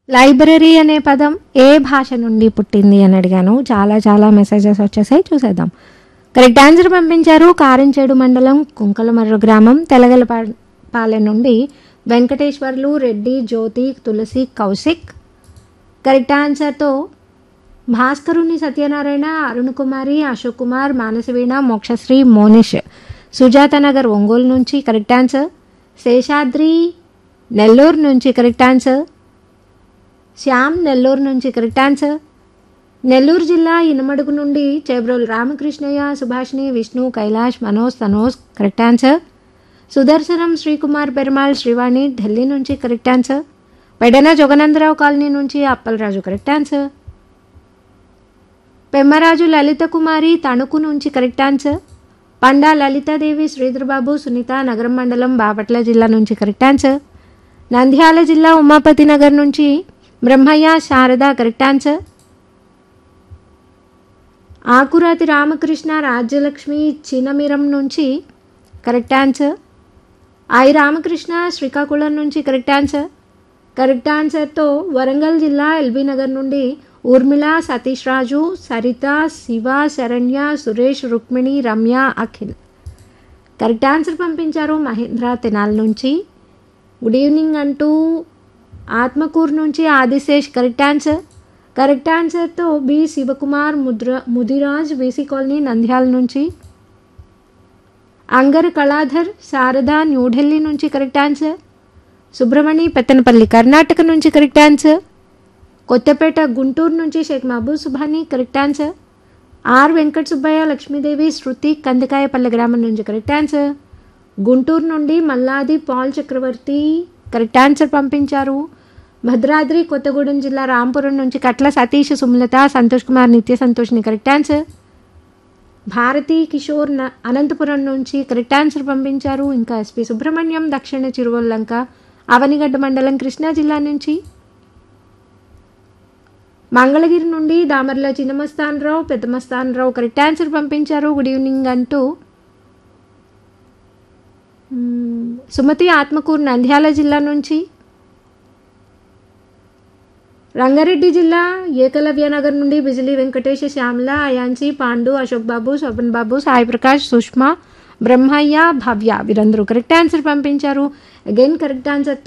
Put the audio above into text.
library అనే పదం ఏ భాష నుండి పుట్టింది అని అడిగాను చాలా చాలా మెసేజెస్ వచ్చేసాయి చూసేద్దాం కరెక్ట్ ఆన్సర్ పంపించారు కారించేడు మండలం కుంకలమర్రు గ్రామం తెలగలపా పాలెం నుండి వెంకటేశ్వర్లు రెడ్డి జ్యోతి తులసి కౌశిక్ కరెక్ట్ ఆన్సర్తో భాస్కరుని సత్యనారాయణ అరుణ్ కుమారి అశోక్ కుమార్ మానసవీణ మోక్షశ్రీ మోనిష్ సుజాత నగర్ ఒంగోలు నుంచి కరెక్ట్ ఆన్సర్ శేషాద్రి నెల్లూరు నుంచి కరెక్ట్ ఆన్సర్ శ్యామ్ నెల్లూరు నుంచి కరెక్ట్ ఆన్సర్ నెల్లూరు జిల్లా ఇనమడుగు నుండి చేబ్రోలు రామకృష్ణయ్య సుభాష్ని విష్ణు కైలాష్ మనోజ్ తనోజ్ కరెక్ట్ ఆన్సర్ సుదర్శనం శ్రీకుమార్ పెరుమాళ్ శ్రీవాణి ఢిల్లీ నుంచి correct answer Pedana Jaganandarao colony నుంచి అప్పలరాజు కరెక్ట్ ఆన్సర్ పెమ్మరాజు లలిత కుమారి తణుకు నుంచి కరెక్ట్ ఆన్సర్ పండా లలితాదేవి శ్రీధర్బాబు సునీత నగరం మండలం బాపట్ల జిల్లా నుంచి కరెక్ట్ ఆన్సర్ నంద్యాల జిల్లా ఉమాపతి నగర్ నుంచి బ్రహ్మయ్య శారద కరెక్ట్ ఆన్సర్ ఆకురాతి రామకృష్ణ రాజ్యలక్ష్మి చినమిరం నుంచి correct answer I Ramakrishna Srikakulam నుంచి కరెక్ట్ ఆన్సర్ కరెక్ట్ ఆన్సర్తో వరంగల్ జిల్లా ఎల్బీ నగర్ నుండి ఊర్మిళ సతీష్ రాజు సరిత శివ శరణ్య సురేష్ రుక్మిణి రమ్య అఖిల్ కరెక్ట్ ఆన్సర్ పంపించారు మహేంద్ర తెనాల్ నుంచి గుడ్ ఈవినింగ్ అంటూ ఆత్మకూరు నుంచి ఆదిశేష్ కరెక్ట్ ఆన్సర్ కరెక్ట్ ఆన్సర్తో B Sivakumar Mudra Mudiraj VC colony Nandyal నుంచి అంగర్ కళాధర్ శారద న్యూఢిల్లీ నుంచి కరెక్ట్ ఆన్సర్ సుబ్రమణి పెత్తనపల్లి కర్ణాటక నుంచి కరెక్ట్ ఆన్సర్ కొత్తపేట గుంటూరు నుంచి Sheikh Mahaboob Subhani correct answer R Venkata Subbaiah Lakshmidevi Shruti Kandikayapalli గ్రామం నుంచి కరెక్ట్ ఆన్సర్ గుంటూరు నుండి Malladi Paul Chakravarthi correct answer పంపించారు భద్రాద్రి కొత్తగూడెం జిల్లా రాంపురం నుంచి కట్ల సతీష్ సుమలత సంతోష్ కుమార్ నిత్య సంతోష్ని కరెక్ట్ ఆన్సర్ భారతి కిషోర్ న- అనంతపురం నుంచి కరెక్ట్ ఆన్సర్ పంపించారు ఇంకా ఎస్పి సుబ్రహ్మణ్యం దక్షిణ చిరువల్లంక అవనిగడ్డ మండలం కృష్ణా జిల్లా నుంచి మంగళగిరి నుండి దామర్ల చిన్నమస్తానరావు పెద్దమస్తానరావు కరెక్ట్ ఆన్సర్ పంపించారు గుడ్ ఈవినింగ్ అంటూ మ్మ్, సుమతి ఆత్మకూరు నంద్యాల జిల్లా నుంచి రంగారెడ్డి జిల్లా ఏకలవ్య నగర్ నుండి బిజిలీ వెంకటేష్ శ్యామల అయాన్సి పాండు అశోక్ బాబు శోభన్ బాబు సాయి ప్రకాష్ సుష్మా బ్రహ్మయ్య భవ్య వీరందరూ కరెక్ట్ ఆన్సర్ పంపించారు అగైన్ కరెక్ట్ ఆన్సర్